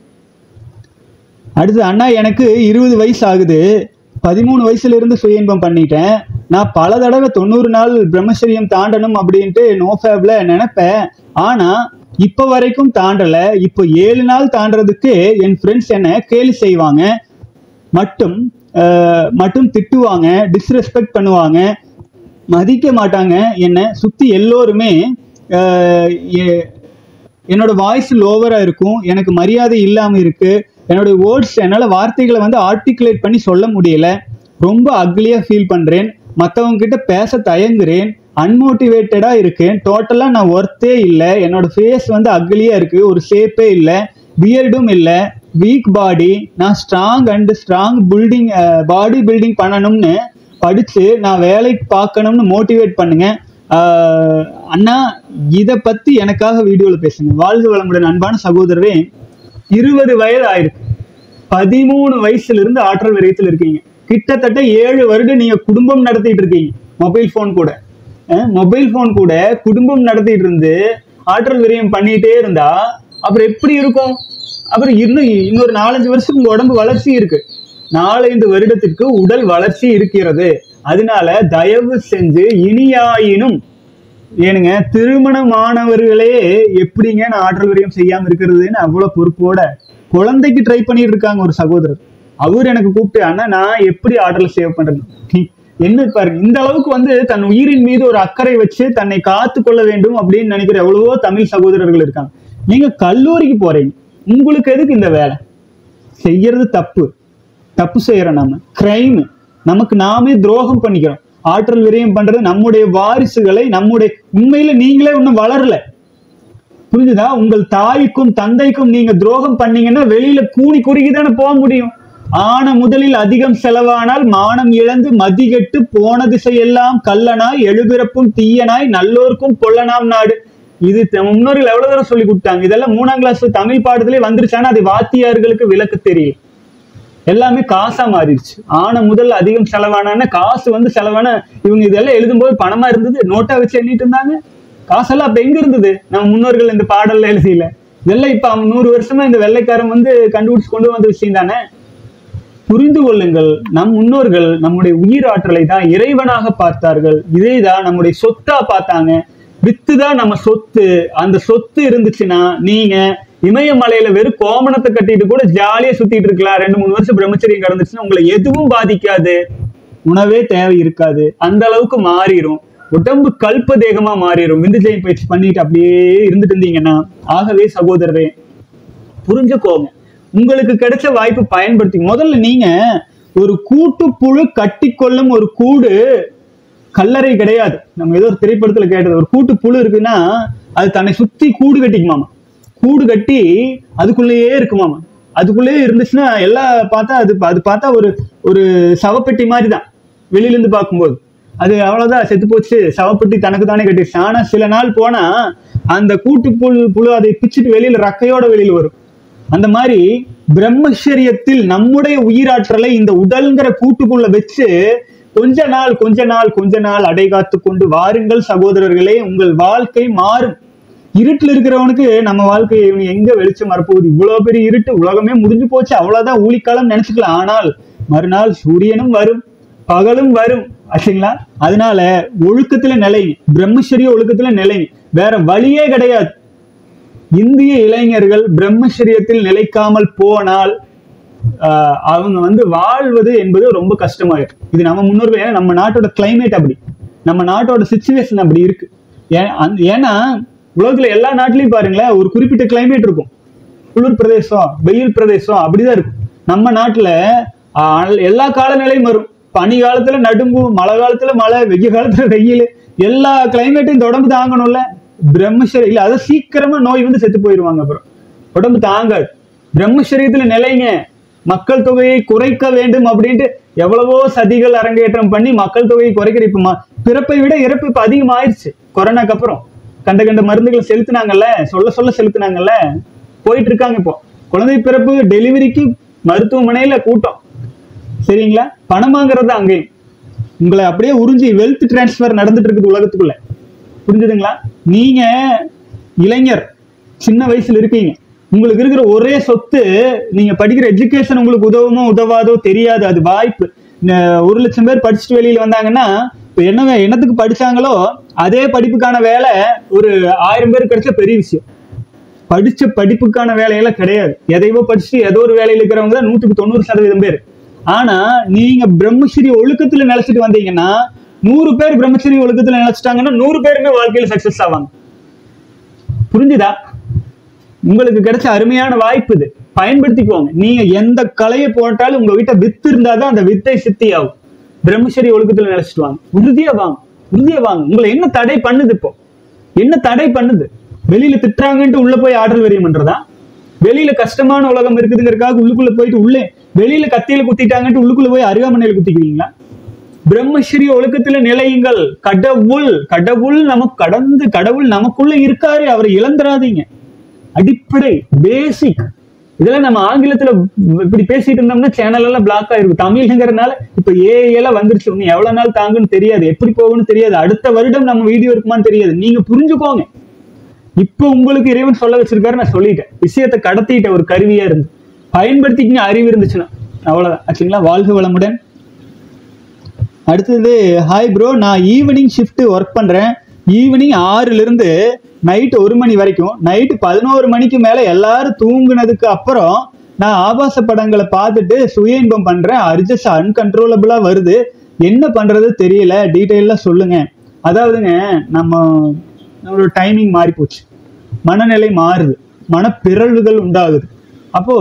அடுத்து அண்ணா எனக்கு இருபது வயசு ஆகுது பதிமூணு வயசுல இருந்து சுய இன்பம் பண்ணிட்டேன் நான் பல தடவை தொண்ணூறு நாள் பிரம்மச்சரியம் தாண்டணும் அப்படின்ட்டு நோஃபேப்ல நினைப்பேன் ஆனா இப்ப வரைக்கும் தாண்டல இப்போ ஏழு நாள் தாண்டறதுக்கு என் ஃப்ரெண்ட்ஸ் என்ன கேலி செய்வாங்க மட்டும் அஹ், மட்டும் திட்டுவாங்க டிஸ்ரெஸ்பெக்ட் பண்ணுவாங்க மதிக்க மாட்டாங்க என்னை சுத்தி எல்லோருமே அஹ், எ- என்னோட வாய்ஸ் லோவரா இருக்கும் எனக்கு மரியாதை இல்லாம இருக்கு என்னோட வேர்ட்ஸ் என்னால வார்த்தைகளை வந்து ஆர்டிகுலேட் பண்ணி சொல்ல முடியல ரொம்ப அக்லியா ஃபீல் பண்றேன் மத்தவங்க கிட்ட பேச தயங்குறேன் அன்மோட்டிவேட்டடா இருக்கேன் டோட்டலா நான் ஒர்த்தே இல்லை என்னோட ஃபேஸ் வந்து அக்லியா இருக்கு ஒரு ஷேப்பே இல்லை பியர்டும் இல்லை வீக் பாடி நான் strong and strong building body building பண்ணணும்னு படிச்சு நான் வேலைக்கு பார்க்கணும்னு மோட்டிவேட் பண்ணுங்க ஆஹ் அண்ணா இதை பத்தி எனக்காக வீடியோல பேசுங்க வாழ்க வளமுடன் அன்பான சகோதரரே இருபது வயது ஆயிருக்கு பதிமூணு வயசுல இருந்து ஆற்றல் விரயத்தில் இருக்கீங்க கிட்டத்தட்ட ஏழு வருடம் நீங்க குடும்பம் நடத்திட்டு இருக்கீங்க மொபைல் ஃபோன் கூட மொபைல் ஃபோன் கூட குடும்பம் நடத்திட்டு இருந்து ஆற்றல் விரயம் பண்ணிட்டே இருந்தா அப்புறம் எப்படி இருக்கும் அப்புறம் இன்னும் இன்னொரு நாலஞ்சு வருஷம் உங்க உடம்பு வளர்ச்சி இருக்கு நாலஞ்சு வருடத்திற்கு உடல் வளர்ச்சி இருக்கிறது அதனால தயவு செஞ்சு இனியாயினும் ஏனுங்க திருமணமானவர்களே எப்படிங்க நான் ஆற்றல் விரயம் செய்யாம இருக்கிறதுன்னு அவ்வளவு பொறுப்போட குழந்தைக்கு ட்ரை பண்ணிட்டு இருக்காங்க ஒரு சகோதரர் அவர் எனக்கு கூப்பிட்டு அண்ணா நான் எப்படி ஆற்றல் சேவ் பண்றது ஹி, என்ன பாருங்க இந்த அளவுக்கு வந்து தன் உயிரின் மீது ஒரு அக்கறை வச்சு தன்னை காத்து கொள்ள வேண்டும் அப்படின்னு நினைக்கிற எவ்வளவோ தமிழ் சகோதரர்கள் இருக்காங்க நீங்க கல்லூரிக்கு போறீங்க உங்களுக்கு எதுக்கு இந்த வேலை செய்யறது தப்பு தப்பு செய்யறோம் நம்ம கிரைம் நமக்கு நாமே துரோகம் பண்ணிக்கிறோம் ஆற்றல் விரயம் பண்றது நம்முடைய வாரிசுகளை நம்முடைய உண்மையில நீங்களே இன்னும் வளரல புரிஞ்சுதா உங்கள் தாய்க்கும் தந்தைக்கும் நீங்க துரோகம் பண்ணீங்கன்னா வெளியில கூனி குறுகி தானே போக முடியும் ஆன முதலில் அதிகம் செலவானால் மானம் இழந்து மதிகெட்டு போன திசையெல்லாம் கல்லனாய் எழுபிறப்பும் தீயனாய் நல்லோர்க்கும் கொல்லனாம் நாடு இது த- முன்னோர்கள் எவ்வளவு தூரம் சொல்லி கொடுத்தாங்க இதெல்லாம் மூணாம் கிளாஸ் தமிழ் பாடத்திலே வந்துருச்சானா அது வாத்தியார்களுக்கு விளக்கு தெரியும் எல்லாமே காசா மாறிடுச்சு ஆன முதல் அதிகம் செலவான காசு வந்து செலவான இவங்க இதெல்லாம் எழுதும்போது பணமா இருந்தது நோட்டா வச்சு எண்ணிட்டு இருந்தாங்க காசெல்லாம் அப்ப எங்க இருந்தது நம்ம முன்னோர்கள் இந்த பாடல்ல எழுதியில இதெல்லாம் இப்ப அவன் நூறு வருஷமா இந்த வெள்ளைக்காரன் வந்து கண்டுபிடிச்சு கொண்டு வந்த விஷயம் தானே புரிந்து கொள்ளுங்கள் நம் முன்னோர்கள் நம்முடைய உயிர் ஆற்றலை தான் இறைவனாக பார்த்தார்கள் இதை தான் நம்முடைய சொத்தா பார்த்தாங்க வித்து தான் நம்ம சொத்து அந்த சொத்து இருந்துச்சுன்னா நீங்க இமயமலையில வெறும் கோமணத்தை கட்டிட்டு கூட ஜாலியா சுத்திட்டு இருக்கலாம் ரெண்டு மூணு வருஷம் பிரம்மச்சரியம் கடந்துச்சுன்னா உங்களை எதுவும் பாதிக்காது உணவே தேவை இருக்காது அந்த அளவுக்கு மாறிடும் உடம்பு கல்ப தேகமா மாறிடும் விந்துஜயம் பயிற்சி பண்ணிட்டு அப்படியே இருந்துட்டு இருந்தீங்கன்னா ஆகவே சகோதரரே புரிஞ்சுக்கோங்க உங்களுக்கு கிடைச்ச வாய்ப்பு பயன்படுத்தி முதல்ல நீங்க ஒரு கூட்டுப்புழு கட்டிக்கொள்ளும் ஒரு கூடு கல்லறை கிடையாது நம்ம ஏதோ ஒரு திரைப்படத்துல கேட்டது ஒரு கூட்டு புழு இருக்குன்னா அது தன்னை சுத்தி கூடு கட்டிக்குமாமா கூடு கட்டி அதுக்குள்ளேயே இருக்குமாமா அதுக்குள்ளேயே இருந்துச்சுன்னா எல்லாம் பார்த்தா அது அது பார்த்தா ஒரு ஒரு சவப்பெட்டி மாதிரி தான் வெளியில இருந்து பார்க்கும்போது அது அவ்வளவுதான் செத்து போச்சு சவப்பெட்டி தனக்கு தானே கட்டிடுச்சு ஆனா சில நாள் போனா அந்த கூட்டு புழு புழு அதை பிச்சுட்டு வெளியில ரக்கையோட வெளியில வரும் அந்த மாதிரி பிரம்மச்சரியத்தில் நம்முடைய உயிராற்றலை இந்த உடல்ங்கிற கூட்டுக்குள்ள வச்சு கொஞ்ச நாள் கொஞ்ச நாள் கொஞ்ச நாள் அடை காத்து கொண்டு வாருங்கள் சகோதரர்களே உங்கள் வாழ்க்கை மாறும் இருட்டுல இருக்கிறவனுக்கு நம்ம வாழ்க்கையை இவனு எங்க வெளிச்சம் வரப்போகுது இவ்வளவு பெரிய இருட்டு உலகமே முடிஞ்சு போச்சு அவ்வளவுதான் ஊழிக்காலம் நினைச்சுக்கலாம் ஆனால் மறுநாள் சூரியனும் வரும் பகலும் வரும் ஆச்சுங்களா அதனால ஒழுக்கத்துல நிலைங்க பிரம்மச்சரிய ஒழுக்கத்துல நிலைங்க வேற வழியே கிடையாது இந்திய இளைஞர்கள் பிரம்மச்சரியத்தில் நிலைக்காமல் போனால் ஆஹ், அவங்க வந்து வாழ்வது என்பது ரொம்ப கஷ்டமாயிடும் இது நம்ம முன்னோர்கள் ஏன்னா நம்ம நாட்டோட climate அப்படி நம்ம நாட்டோட சுச்சுவேஷன் அப்படி இருக்கு ஏன் அந்த- ஏன்னா உலகத்துல எல்லா நாட்டிலையும் பாருங்களேன் ஒரு குறிப்பிட்ட climate இருக்கும் குளிர் பிரதேசம் வெயில் பிரதேசம் அப்படிதான் இருக்கும் நம்ம நாட்டுல ஆஹ், எல்லா காலநிலையும் வரும் பனி காலத்துல நடுங்கும் மழை காலத்துல மழை வெய்ய காலத்துல வெயில் எல்லா கிளைமேட்டையும் உடம்பு தாங்கணும்ல பிரம்மச்சரி இல்ல அதை சீக்கிரமா நோய் வந்து செத்து போயிருவாங்க அப்புறம் உடம்பு தாங்காது பிரம்மச்சரியத்துல நிலைங்க மக்கள் தொகையை குறைக்க வேண்டும் அப்படின்ட்டு எவ்வளவோ சதிகள் அரங்கேற்றம் பண்ணி மக்கள் தொகையை குறைக்கிற இப்ப ம- பிறப்பை விட இறப்பு இப்ப அதிகமாயிருச்சு கொரோனாக்கு அப்புறம் கண்ட கண்ட மருந்துகளை செலுத்துனாங்கல்ல சொல்ல சொல்ல செலுத்துனாங்கல்ல போயிட்டு இருக்காங்க இப்போ குழந்தை பிறப்பு டெலிவரிக்கு மருத்துவமனையில கூட்டம் சரிங்களா பணம் வாங்குறது அங்கேயும் உங்களை அப்படியே உறிஞ்சி வெல்த் டிரான்ஸ்ஃபர் நடந்துட்டு இருக்குது உலகத்துக்குள்ள புரிஞ்சுதுங்களா நீங்க இளைஞர் சின்ன வயசுல இருக்கீங்க உங்களுக்கு இருக்கிற ஒரே சொத்து நீங்க படிக்கிற எஜுகேஷன் உங்களுக்கு உதவுமோ உதவாதோ தெரியாது அது வாய்ப்பு ந- ஒரு லட்சம் பேர் படிச்சுட்டு வெளியில வந்தாங்கன்னா இப்போ என்ன என்னத்துக்கு படிச்சாங்களோ அதே படிப்புக்கான வேலை ஒரு ஆயிரம் பேர் கிடைச்ச பெரிய விஷயம் படிச்ச படிப்புக்கான வேலையெல்லாம் கிடையாது எதையோ படிச்சுட்டு ஏதோ ஒரு வேலையில இருக்கிறவங்க தான் நூற்றுக்கு தொண்ணூறு சதவீதம் பேர் ஆனா நீங்க பிரம்மச்சரிய ஒழுக்கத்துல நிலைச்சிட்டு வந்தீங்கன்னா நூறு பேர் பிரம்மச்சரிய ஒழுக்கத்துல நிலைச்சிட்டாங்கன்னா நூறு பேருமே வாழ்க்கையில சக்சஸ் ஆவாங்க புரிஞ்சுதா உங்களுக்கு கிடைச்ச அருமையான வாய்ப்பு இது பயன்படுத்திக்கோங்க நீங்க எந்த கலையை போட்டாலும் உங்க வீட்டை வித்து இருந்தாதான் அந்த வித்தை சித்தி ஆகும் பிரம்மச்சரிய ஒழுக்கத்துல நிலைச்சிட்டு வாங்க உறுதியா வாங்க உறுதியா வாங்க உங்களை என்ன தடை பண்ணுது இப்போ என்ன தடை பண்ணுது வெளியில திட்டுறாங்கன்ட்டு உள்ள போய் ஆடல் வரியம் பண்றதா வெளியில கஷ்டமான உலகம் இருக்குதுங்கிறதுக்காக உள்ளுக்குள்ள போயிட்டு உள்ளே வெளியில கத்தியில குத்திட்டாங்கன்ட்டு உள்ளுக்குள்ள போய் அருகாமனையில குத்திக்குவீங்களா பிரம்மஸ்ரீ ஒழுக்கத்துல நிலையுங்கள் கடவுள் கடவுள் நமக்கு கடந்து கடவுள் நமக்குள்ள இருக்காரு அவரை இழந்துராதீங்க அடிப்படை பேசிக் இதெல்லாம் நம்ம ஆங்கிலத்துல இப்படி பேசிட்டு இருந்தோம்னா சேனல் எல்லாம் பிளாக் ஆயிருக்கும் தமிழ்ங்கிறதுனால இப்ப ஏஐ எல்லாம் வந்துருச்சு இன்னும் எவ்வளவு நாள் தாங்குன்னு தெரியாது எப்படி போகும்னு தெரியாது அடுத்த வருடம் நம்ம வீடியோ இருக்குமான்னு தெரியாது நீங்க புரிஞ்சுக்கோங்க இப்போ உங்களுக்கு இறைவன் சொல்ல வச்சிருக்காரு நான் சொல்லிட்டேன் விஷயத்தை கடத்திட்ட ஒரு கருவியா இருந்து பயன்படுத்திக்கிங்க அறிவு இருந்துச்சுன்னா அவ்வளவுதான் ஆச்சுங்களா வாழ்க வளமுடன் அடுத்தது ஹாய் ப்ரோ நான் ஈவினிங் ஷிஃப்ட் ஒர்க் பண்றேன் ஈவினிங் ஆறுல இருந்து நைட் ஒரு மணி வரைக்கும் நைட்டு பதினோரு மணிக்கு மேல எல்லாரும் தூங்குனதுக்கு அப்புறம் நான் ஆபாச படங்களை பார்த்துட்டு சுய இன்பம் பண்றேன் அர்ஜஸ் அன்கன்ட்ரோலபிளா வருது என்ன பண்றது தெரியல டீட்டெயிலா சொல்லுங்க அதாவதுங்க நம்ம நம்மளோட டைமிங் மாறி போச்சு மனநிலை மாறுது மனப்பிறழ்வுகள் உண்டாகுது அப்போ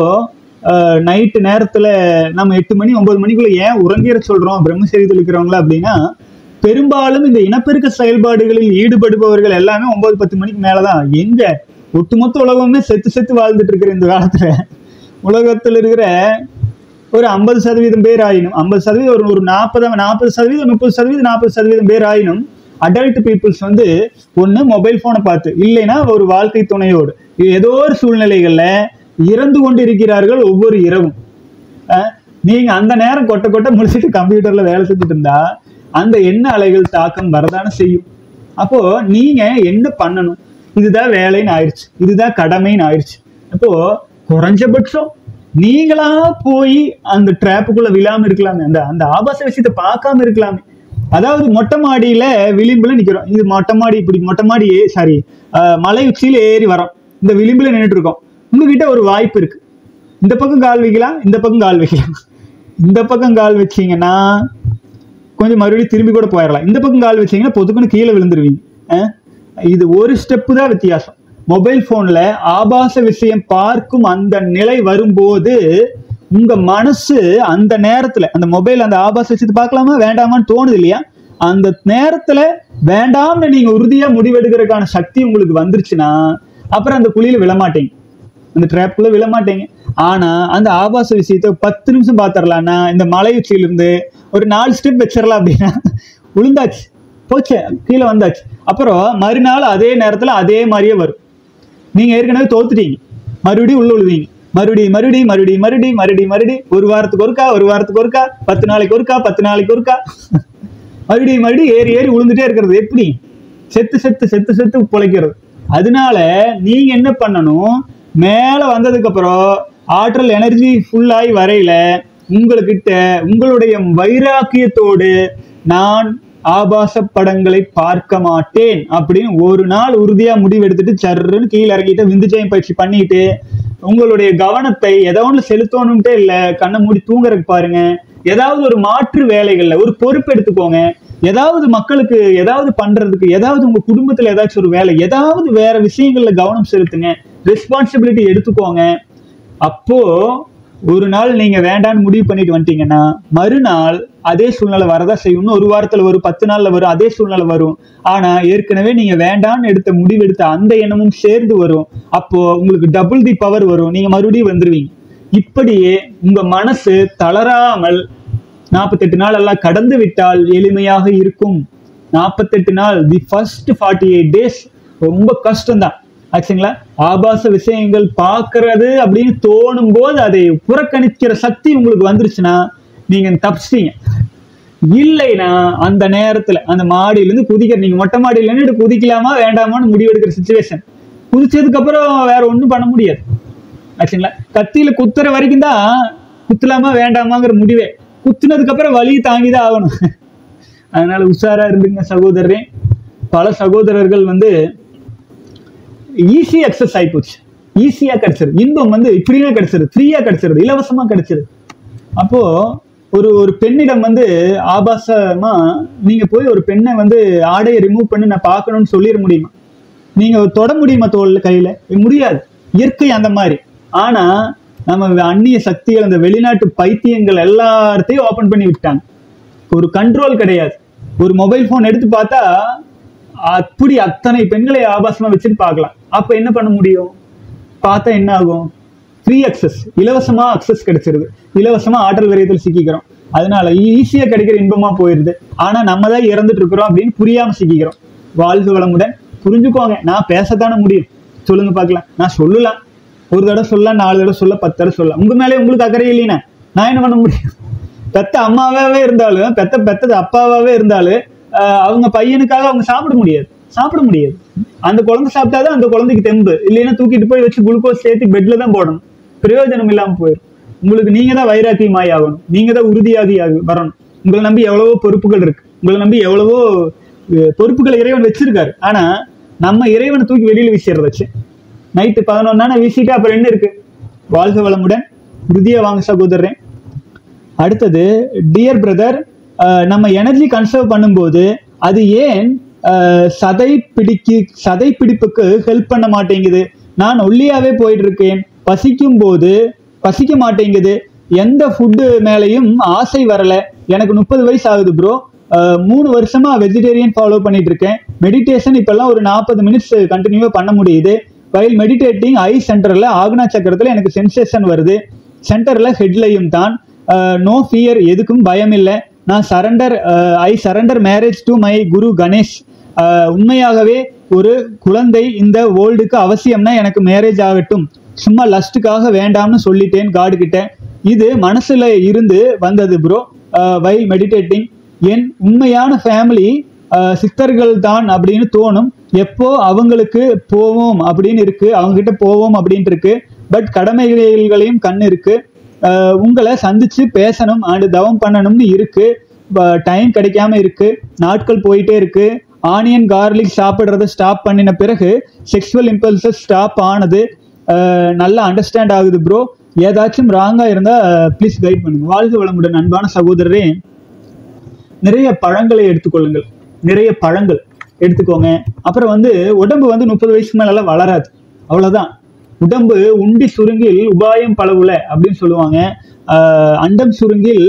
நைட்டு நேரத்துல நம்ம எட்டு மணி ஒன்பது மணிக்குள்ள ஏன் உறங்கிற சொல்றோம் பிரம்மச்சரியத்தில் இருக்கிறவங்கள அப்படின்னா பெரும்பாலும் இந்த இனப்பெருக்க செயல்பாடுகளில் ஈடுபடுபவர்கள் எல்லாமே ஒன்பது பத்து மணிக்கு மேலதான் எங்க ஒட்டுமொத்த உலகமே செத்து செத்து வாழ்ந்துட்டு இருக்கிற இந்த காலத்துல உலகத்துல இருக்கிற ஒரு ஐம்பது சதவீதம் பேர் ஆயினும் ஐம்பது சதவீதம் ஒரு ஒரு நாற்பது நாற்பது சதவீதம் முப்பது சதவீதம் நாற்பது சதவீதம் பேர் ஆயினும் அடல்ட் பீப்புள்ஸ் வந்து ஒன்று மொபைல் ஃபோனை பார்த்து இல்லைன்னா ஒரு வாழ்க்கை துணையோடு ஏதோ ஒரு சூழ்நிலைகள்ல இறந்து கொண்டு இருக்கிறார்கள் ஒவ்வொரு இரவும் அஹ், நீங்க அந்த நேரம் கொட்ட கொட்ட முடிச்சுட்டு கம்ப்யூட்டர்ல வேலை செஞ்சுட்டு இருந்தா அந்த எண்ண அலைகள் தாக்கம் வரதானே செய்யும் அப்போ நீங்க என்ன பண்ணணும் இதுதான் வேலைன்னு ஆயிடுச்சு இதுதான் கடமைன்னு ஆயிடுச்சு அப்போ குறைஞ்சபட்சம் நீங்களா போய் அந்த ட்ராப்புக்குள்ள விழாம இருக்கலாமே அந்த அந்த ஆபாச விஷயத்தை பார்க்காம இருக்கலாமே அதாவது மொட்டை மாடியில விளிம்புல நிக்கிறோம் இது மொட்டை மாடி இப்படி மொட்டை மாடி சாரி மலை உச்சியில ஏறி வரோம் இந்த விளிம்புல நின்றுட்டு இருக்கோம் உங்ககிட்ட ஒரு வாய்ப்பு இருக்கு இந்த பக்கம் கால் வைக்கலாம் இந்த பக்கம் கால் வைக்கலாம் இந்த பக்கம் கால் வச்சீங்கன்னா கொஞ்சம் மறுபடியும் திரும்பி கூட போயிடலாம் இந்த பக்கம் கால் வச்சீங்கன்னா பொதுக்குன்னு கீழே விழுந்துருவீங்க அஹ்? இது ஒரு ஸ்டெப்பு தான் வித்தியாசம் மொபைல் போன்ல ஆபாச விஷயம் பார்க்கும் அந்த நிலை வரும்போது உங்க மனசு அந்த நேரத்துல அந்த மொபைல் அந்த ஆபாச விஷயத்தை பார்க்கலாமா வேண்டாமான்னு தோணுது இல்லையா அந்த நேரத்துல வேண்டாம்னு நீங்க உறுதியா முடிவெடுக்கிறதுக்கான சக்தி உங்களுக்கு வந்துருச்சுன்னா அப்புறம் அந்த குழியில விழமாட்டீங்க அந்த ட்ராப்குள்ள விழ மாட்டீங்க ஆனா அந்த ஆபாச விஷயத்த பத்து நிமிஷம் பாத்திரலாம்னா இந்த மலை உச்சியில இருந்து ஒரு நாலு ஸ்டெப் வச்சிடலாம் அப்படின்னா விழுந்தாச்சு போச்சு கீழே வந்தாச்சு அப்புறம் மறுநாள் அதே நேரத்துல அதே மாதிரியே வரும் நீங்க ஏற்கனவே தோத்துட்டீங்க மறுபடியும் உள்ள விழுவீங்க மறுபடியும் மறுபடியும் மறுபடியும் மறுபடியும் மறுபடியும் மறுபடியும் ஒரு வாரத்துக்கு ஒருக்கா ஒரு வாரத்துக்கு ஒருக்கா பத்து நாளைக்கு ஒருக்கா பத்து நாளைக்கு ஒருக்கா மறுபடியும் மறுபடியும் ஏறி ஏறி விழுந்துட்டே இருக்கிறது எப்படி செத்து செத்து செத்து செத்து பிழைக்கிறது அதனால நீங்க என்ன பண்ணணும் மேல வந்ததுக்கு அப்புறம் ஆற்றல் எனர்ஜி ஃபுல்லாகி வரையில உங்கள்கிட்ட உங்களுடைய வைராக்கியத்தோடு நான் ஆபாச படங்களை பார்க்க மாட்டேன் அப்படின்னு ஒரு நாள் உறுதியா முடிவெடுத்துட்டு சர்ன்னு கீழே இறங்கிட்டு விந்துஜயம் பயிற்சி பண்ணிட்டு உங்களுடைய கவனத்தை ஏதோ ஒன்று செலுத்தணும்ட்டே இல்ல கண்ணை மூடி தூங்குறதுக்கு பாருங்க ஏதாவது ஒரு மாற்று வேலைகள்ல ஒரு பொறுப்பு எடுத்துக்கோங்க ஏதாவது மக்களுக்கு ஏதாவது பண்றதுக்கு ஏதாவது உங்க குடும்பத்துல ஏதாச்சும் ஒரு வேலை ஏதாவது வேற விஷயங்கள்ல கவனம் செலுத்துங்க ரெஸ்பான்சிபிலிட்டி எடுத்துக்கோங்க அப்போ ஒரு நாள் நீங்க வேண்டான்னு முடிவு பண்ணிட்டு வந்துட்டீங்கன்னா மறுநாள் அதே சூழ்நிலை வரதா செய்யும்னு ஒரு வாரத்துல வரும் பத்து நாள்ல வரும் அதே சூழ்நிலை வரும் ஆனா ஏற்கனவே நீங்க வேண்டான்னு எடுத்த முடிவு எடுத்த அந்த எண்ணமும் சேர்ந்து வரும் அப்போ உங்களுக்கு டபுள் தி பவர் வரும் நீங்க மறுபடியும் வந்துருவீங்க இப்படியே உங்க மனசு தளராமல் நாற்பத்தெட்டு நாள் எல்லாம் கடந்து விட்டால் எளிமையாக இருக்கும் நாற்பத்தெட்டு நாள் the first forty eight days ரொம்ப கஷ்டம்தான் ஆச்சுங்களா ஆபாச விஷயங்கள் பார்க்கறது அப்படின்னு தோணும் போது அதை புறக்கணிக்கிற சக்தி உங்களுக்கு வந்துருச்சுன்னா நீங்க தப்பிச்சிட்டீங்க இல்லைன்னா அந்த நேரத்துல அந்த மாடியில இருந்து குதிக்கிற நீங்க மொட்டை மாடியில நின்று குதிக்கலாமா வேண்டாமான்னு முடிவெடுக்கிற சுச்சுவேஷன் குதிச்சதுக்கு அப்புறம் வேற ஒண்ணும் பண்ண முடியாது ஆச்சுங்களா கத்தியில குத்துற வரைக்கும் தான் குத்தலாமா வேண்டாமாங்கிற முடிவே குத்துனதுக்கு அப்புறம் வலி தாங்கி தான் ஆகணும் அதனால உஷாரா இருந்துங்க சகோதரரே பல சகோதரர்கள் வந்து ஈஸி அக்சஸ் ஆயிப்போச்சு ஈஸியா கிடைச்சிருது இன்பம் வந்து இப்படியே கிடைச்சிருது ஃப்ரீயா கிடைச்சிருது இலவசமா கிடைச்சிருது அப்போ ஒரு ஒரு பெண்ணிடம் வந்து ஆபாசமா நீங்க போய் ஒரு பெண்ணை வந்து ஆடையை ரிமூவ் பண்ணி நான் பார்க்கணும்னு சொல்லிட முடியுமா நீங்க தொட முடியுமா தோல்ல கையில முடியாது இயற்கை அந்த மாதிரி ஆனா நம்ம அந்நிய சக்திகள் அந்த வெளிநாட்டு பைத்தியங்கள் எல்லாத்தையும் ஓபன் பண்ணி விட்டாங்க ஒரு கண்ட்ரோல் கிடையாது ஒரு மொபைல் ஃபோன் எடுத்து பார்த்தா அப்படி அத்தனை பெண்களை ஆபாசமா வச்சுட்டு பார்க்கலாம் அப்ப என்ன பண்ண முடியும் பார்த்தா என்ன ஆகும் ஃப்ரீ அக்சஸ் இலவசமா அக்சஸ் கிடைச்சிருது இலவசமா ஆற்றல் விரயத்தில் சிக்கிக்கிறோம் அதனால ஈஸியா கிடைக்கிற இன்பமா போயிருது ஆனா நம்ம தான் இறந்துட்டு இருக்கிறோம் அப்படின்னு புரியாம சிக்கிக்கிறோம் வாழ்க வளமுடன் புரிஞ்சுக்கோங்க நான் பேசத்தானே முடியும் சொல்லுங்க பார்க்கலாம் நான் சொல்லலாம் ஒரு தடவை சொல்ல நாலு தடவை சொல்ல பத்து தடவை சொல்ல உங்க மேலே உங்களுக்கு அக்கறை இல்லைனா நான் என்ன பண்ண முடியும் பெத்த அம்மாவாவே இருந்தாலும் பெத்த பெத்தது அப்பாவாவே இருந்தாலும் ஆஹ் அவங்க பையனுக்காக அவங்க சாப்பிட முடியாது சாப்பிட முடியாது அந்த குழந்தை சாப்பிட்டாதான் அந்த குழந்தைக்கு தெம்பு இல்லைன்னா தூக்கிட்டு போய் வச்சு குளுக்கோஸ் சேர்த்து பெட்ல தான் போடணும் பிரயோஜனம் இல்லாம போயிடும் உங்களுக்கு நீங்க தான் வைராக்கியமாய் ஆகணும் நீங்க தான் உறுதியாகி ஆகி- வரணும் உங்களை நம்பி எவ்வளவோ பொறுப்புகள் இருக்கு உங்களை நம்பி எவ்வளவோ அஹ், பொறுப்புகளை இறைவன் வச்சிருக்காரு ஆனா நம்ம இறைவனை தூக்கி வெளியில வீசிடுறத வச்சு நைட்டு பதினொன்னா வீசிட்டு அப்புறம் என்ன இருக்கு வாழ்க வளமுடன் உறுதியா வாங்க சகோதரன் அடுத்தது டியர் பிரதர் நம்ம எனர்ஜி கன்சர்வ் பண்ணும்போது அது ஏன் அஹ், சதை பிடிக்கு சதை பிடிப்புக்கு ஹெல்ப் பண்ண மாட்டேங்குது நான் ஒல்லியாவே போயிட்டு இருக்கேன் பசிக்கும் போது பசிக்க மாட்டேங்குது எந்த ஃபுட்டு மேலேயும் ஆசை வரல எனக்கு முப்பது வயசு ஆகுது ப்ரோ மூணு வருஷமா வெஜிடேரியன் ஃபாலோ பண்ணிட்டு இருக்கேன் மெடிடேஷன் இப்பெல்லாம் ஒரு நாற்பது மினிட்ஸ் கண்டினியூவா பண்ண முடியுது வைல் மெடிடேட்டிங் ஐ சென்டர்ல ஆக்னா சக்கரத்துல எனக்கு சென்சேஷன் வருது சென்டர்ல ஹெட்லையும் தான் நோ ஃபியர் எதுக்கும் பயம் இல்லை நான் surrender I surrender marriage to my guru Ganesh ah, உண்மையாகவே ஒரு குழந்தை இந்த வேர்ல்டுக்கு அவசியம்னா எனக்கு மேரேஜ் ஆகட்டும் சும்மா லஸ்ட்டுக்காக வேண்டாம்னு சொல்லிட்டேன் காடு கிட்ட இது மனசுல இருந்து வந்தது ப்ரோ வைல் மெடிடேட்டிங் என் உண்மையான ஃபேமிலி சித்தர்கள் தான் அப்படின்னு தோணும் எப்போ அவங்களுக்கு போவோம் அப்படின்னு இருக்கு அவங்க கிட்ட போவோம் அப்படின்ட்டு இருக்கு பட் கடமைகளையும் கண் இருக்கு அஹ் உங்களை சந்திச்சு பேசணும் அண்ட் தவம் பண்ணணும்னு இருக்கு டைம் கிடைக்காம இருக்கு நாட்கள் போயிட்டே இருக்கு ஆனியன் கார்லிக் சாப்பிட்றத ஸ்டாப் பண்ணின பிறகு செக்ஷுவல் இம்பல்சஸ் ஸ்டாப் ஆனது அஹ் நல்லா அண்டர்ஸ்டாண்ட் ஆகுது ப்ரோ ஏதாச்சும் ராங்கா இருந்தா ப்ளீஸ் கைட் பண்ணுங்க வாழ்க வளமுடன் அன்பான சகோதரரே நிறைய பழங்களை எடுத்துக்கொள்ளுங்கள் நிறைய பழங்கள் எடுத்துக்கோங்க அப்புறம் வந்து உடம்பு வந்து முப்பது வயசுக்கு மேலெல்லாம் வளராது அவ்வளவுதான் உடம்பு உண்டி சுருங்கில் உபாயம் பலவுல அப்படின்னு சொல்லுவாங்க ஆஹ் அண்டம் சுருங்கில்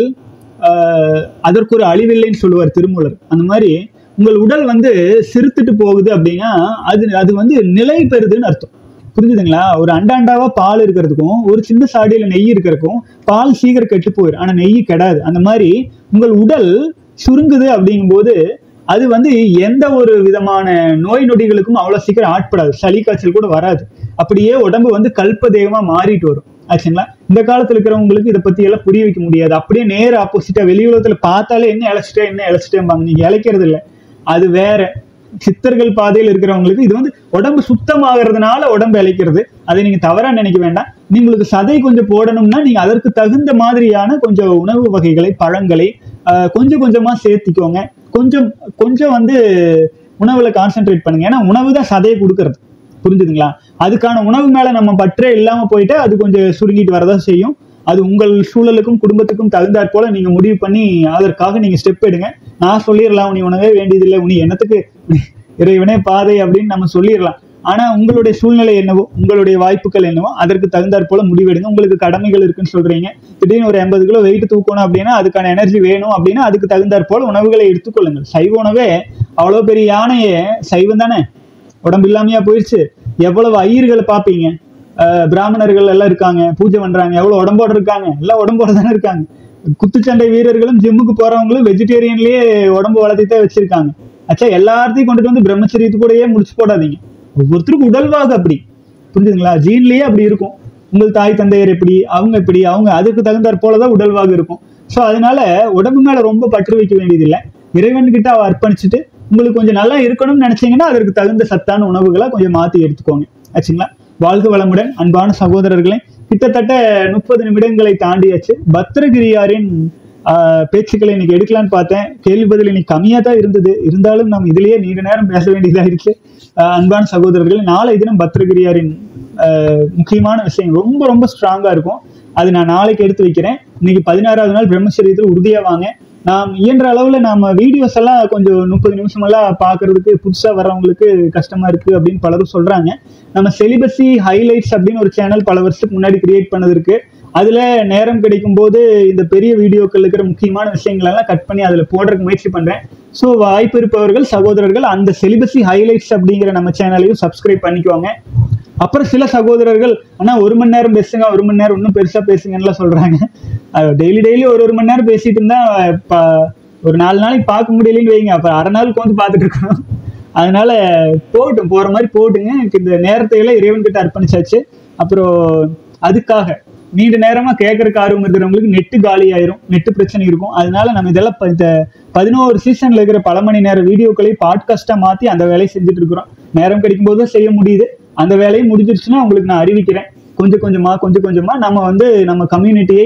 ஆஹ் அதற்கு ஒரு அழிவில்லைன்னு சொல்லுவார் திருமூலர் அந்த மாதிரி உங்கள் உடல் வந்து சிறுத்துட்டு போகுது அப்படின்னா அது அது வந்து நிலை பெறுதுன்னு அர்த்தம் புரிஞ்சுதுங்களா ஒரு அண்டாண்டாவா பால் இருக்கிறதுக்கும் ஒரு சின்ன சாடியில நெய் இருக்கிறதுக்கும் பால் சீக்கிரம் கெட்டு போயிடும் ஆனா நெய் கெடாது அந்த மாதிரி உங்கள் உடல் சுருங்குது அப்படிங்கும்போது அது வந்து எந்த ஒரு விதமான நோய் நொடிகளுக்கும் அவ்வளவு சீக்கிரம் ஆட்படாது சளி காய்ச்சல் கூட வராது அப்படியே உடம்பு வந்து கல்ப தெய்வமா மாறிட்டு வரும் ஆச்சுங்களா இந்த காலத்துல இருக்கிறவங்களுக்கு இதை பத்தி எல்லாம் புரிய வைக்க முடியாது அப்படியே நேர் ஆப்போசிட்டா வெளி உலகத்துல பார்த்தாலே என்ன இழைச்சிட்டே என்ன இழைச்சிட்டேம்பாங்க நீங்க இழைக்கிறது இல்ல அது வேற சித்தர்கள் பாதையில் இருக்கிறவங்களுக்கு இது வந்து உடம்பு சுத்தமாகறதுனால உடம்பு இழைக்கிறது அதை நீங்க தவறா நினைக்க வேண்டாம் உங்களுக்கு சதை கொஞ்சம் போடணும்னா நீங்க அதற்கு தகுந்த மாதிரியான கொஞ்சம் உணவு வகைகளை பழங்களை ஆஹ், கொஞ்சம் கொஞ்சமா சேர்த்திக்கோங்க கொஞ்சம் கொஞ்சம் வந்து உணவுல கான்சென்ட்ரேட் பண்ணுங்க ஏன்னா உணவு தான் சதையை கொடுக்கறது புரிஞ்சுதுங்களா அதுக்கான உணவு மேல நம்ம பற்றே இல்லாம போயிட்டு அது கொஞ்சம் சுருங்கிட்டு வரதான் செய்யும் அது உங்கள் சூழலுக்கும் குடும்பத்துக்கும் தகுந்தாற் போல நீங்க முடிவு பண்ணி அதற்காக நீங்க ஸ்டெப் எடுங்க நான் சொல்லிடலாம் உனி உணவே வேண்டியதில்லை உனி என்னத்துக்கு இறைவனே பாதை அப்படின்னு நம்ம சொல்லிடலாம் ஆனா உங்களுடைய சூழ்நிலை என்னவோ உங்களுடைய வாய்ப்புகள் என்னவோ அதற்கு தகுந்தாற் போல முடிவெடுங்க உங்களுக்கு கடமைகள் இருக்குன்னு சொல்றீங்க திடீர்னு ஒரு எண்பது கிலோ வெயிட் தூக்கணும் அப்படின்னா அதுக்கான எனர்ஜி வேணும் அப்படின்னா அதுக்கு தகுந்தாற் போல உணவுகளை எடுத்துக்கொள்ளுங்கள் சைவ உணவே அவ்வளவு பெரிய யானையே சைவம் தானே உடம்பு இல்லாமையா போயிடுச்சு எவ்வளவு ஐயர்களை பார்ப்பீங்க அஹ் பிராமணர்கள் எல்லாம் இருக்காங்க பூஜை பண்றாங்க எவ்வளவு உடம்போட இருக்காங்க எல்லாம் உடம்போட தானே இருக்காங்க குத்துச்சண்டை வீரர்களும் ஜிம்முக்கு போறவங்களும் வெஜிடேரியன்லயே உடம்பு வளர்த்திட்டே வச்சிருக்காங்க அச்சா எல்லாத்தையும் கொண்டுட்டு வந்து பிரம்மச்சரியத்து கூடயே முடிச்சு போடாதீங்க ஒவ்வொருத்தருக்கும் உடல்வாகு அப்படி புரிஞ்சுதுங்களா ஜீன்லயே அப்படி இருக்கும் உங்கள் தாய் தந்தையர் எப்படி அவங்க எப்படி அவங்க அதுக்கு தகுந்தாற் போலதான் உடல்வாகு இருக்கும் ஸோ அதனால உடம்பு மேல ரொம்ப பற்று வைக்க வேண்டியதில்லை இறைவன் கிட்ட அவ அர்ப்பணிச்சுட்டு உங்களுக்கு கொஞ்சம் நல்லா இருக்கணும்னு நினைச்சீங்கன்னா அதற்கு தகுந்த சத்தான உணவுகளை கொஞ்சம் மாத்தி எடுத்துக்கோங்க ஆச்சுங்களா வாழ்க வளமுடன் அன்பான சகோதரர்களே கிட்டத்தட்ட முப்பது நிமிடங்களை தாண்டியாச்சு பத்திரகிரியாரின் ஆஹ், பேச்சுக்களை இன்னைக்கு எடுக்கலான்னு பார்த்தேன் கேள்வி பதில் இன்னைக்கு கம்மியாக தான் இருந்தது இருந்தாலும் நம்ம இதுலயே நீண்ட நேரம் பேச வேண்டியதா இருக்கு ஆஹ், அன்பான சகோதரர்களே நாளை தினம் பத்திரகிரியாரின் ஆஹ், முக்கியமான விஷயம் ரொம்ப ரொம்ப ஸ்ட்ராங்கா இருக்கும் அது நான் நாளைக்கு எடுத்து வைக்கிறேன் இன்னைக்கு பதினாறாவது நாள் பிரம்மச்சரியத்தில் உறுதியா வாங்க நாம் இயன்ற அளவுல நாம வீடியோஸ் எல்லாம் கொஞ்சம் முப்பது நிமிஷம் எல்லாம் பாக்குறதுக்கு புதுசா வர்றவங்களுக்கு கஷ்டமா இருக்கு அப்படின்னு பலரும் சொல்றாங்க நம்ம செலிபஸி ஹைலைட்ஸ் அப்படின்னு ஒரு சேனல் பல வருஷத்துக்கு முன்னாடி கிரியேட் பண்ணது இருக்கு அதுல நேரம் கிடைக்கும் போது இந்த பெரிய வீடியோக்கள் இருக்கிற முக்கியமான விஷயங்கள் எல்லாம் கட் பண்ணி அதுல போடுறதுக்கு முயற்சி பண்றேன் ஸோ வாய்ப்பு இருப்பவர்கள் சகோதரர்கள் அந்த செலிபஸி ஹைலைட்ஸ் அப்படிங்கிற நம்ம சேனலையும் சப்ஸ்கிரைப் பண்ணிக்குவாங்க அப்புறம் சில சகோதரர்கள் ஆனா ஒரு மணி நேரம் பேசுங்க ஒரு மணி நேரம் இன்னும் பெருசா பேசுங்கன்னு சொல்றாங்க டெய்லி டெய்லி ஒரு ஒரு மணி நேரம் பேசிட்டு இருந்தா ப- ஒரு நாலு நாளைக்கு பார்க்க முடியலன்னு வைங்க அப்புறம் அரை நாளுக்கு வந்து பார்த்துட்டு இருக்கணும் அதனால போகட்டும் போற மாதிரி போட்டுங்க எனக்கு இந்த நேரத்தை எல்லாம் இறைவன் கிட்ட அர்ப்பணிச்சாச்சு அப்புறம் அதுக்காக நீண்ட நேரமா கேட்கறக்கு ஆர்வம் இருக்கிறவங்களுக்கு நெட்டு காலி ஆயிரும் நெட்டு பிரச்சனை இருக்கும் அதனால நம்ம இதெல்லாம் ப- இந்த பதினோரு சீசன்ல இருக்கிற பல மணி நேர வீடியோக்களை பாட்காஸ்டா மாத்தி அந்த வேலையை செஞ்சுட்டு இருக்கிறோம் நேரம் கிடைக்கும் போது தான் செய்ய முடியுது அந்த வேலையை முடிஞ்சிருச்சுன்னா உங்களுக்கு நான் அறிவிக்கிறேன் கொஞ்சம் கொஞ்சமா கொஞ்சம் கொஞ்சமா நம்ம வந்து நம்ம கம்யூனிட்டியை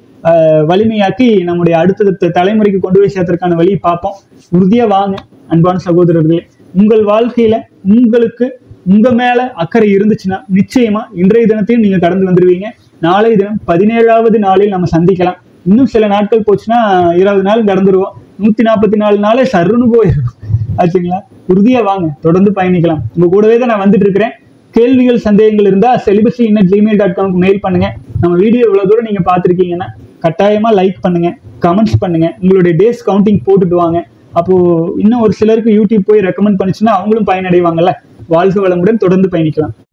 வலிமையாக்கி நம்முடைய அடுத்த தலைமுறைக்கு கொண்டு போய் சேர்த்தறதுக்கான வழியை பார்ப்போம் உறுதியா வாங்க அன்பான சகோதரர்களே உங்கள் வாழ்க்கையில உங்களுக்கு உங்க மேல அக்கறை இருந்துச்சுன்னா நிச்சயமா இன்றைய தினத்தையும் நீங்க கடந்து வந்துருவீங்க நாளை தினம் பதினேழாவது நாளில் நம்ம சந்திக்கலாம் இன்னும் சில நாட்கள் போச்சுன்னா இருபது நாள் கடந்துருவோம் நூத்தி நாற்பத்தி நாலு நாளே சருன்னு போயிடும் ஆச்சுங்களா உறுதியா வாங்க தொடர்ந்து பயணிக்கலாம் உங்க கூடவே தான் நான் வந்துட்டு இருக்கிறேன் கேள்விகள் சந்தேகங்கள் இருந்தா செலிபஸி இன்னட் ஜிமெயில் டாட் காம்க்கு மெயில் பண்ணுங்க நம்ம வீடியோ இவ்வளவு தூரம் நீங்க பார்த்திருக்கீங்கன்னா கட்டாயமா லைக் பண்ணுங்க கமெண்ட்ஸ் பண்ணுங்க உங்களுடைய டேஸ் கவுண்டிங் போட்டுட்டு வாங்க அப்போ இன்னும் ஒரு சிலருக்கு யூடியூப் போய் ரெக்கமெண்ட் பண்ணுச்சுன்னா அவங்களும் பயனடைவாங்கல்ல வாழ்க வளமுடன் தொடர்ந்து பயணிக்கலாம்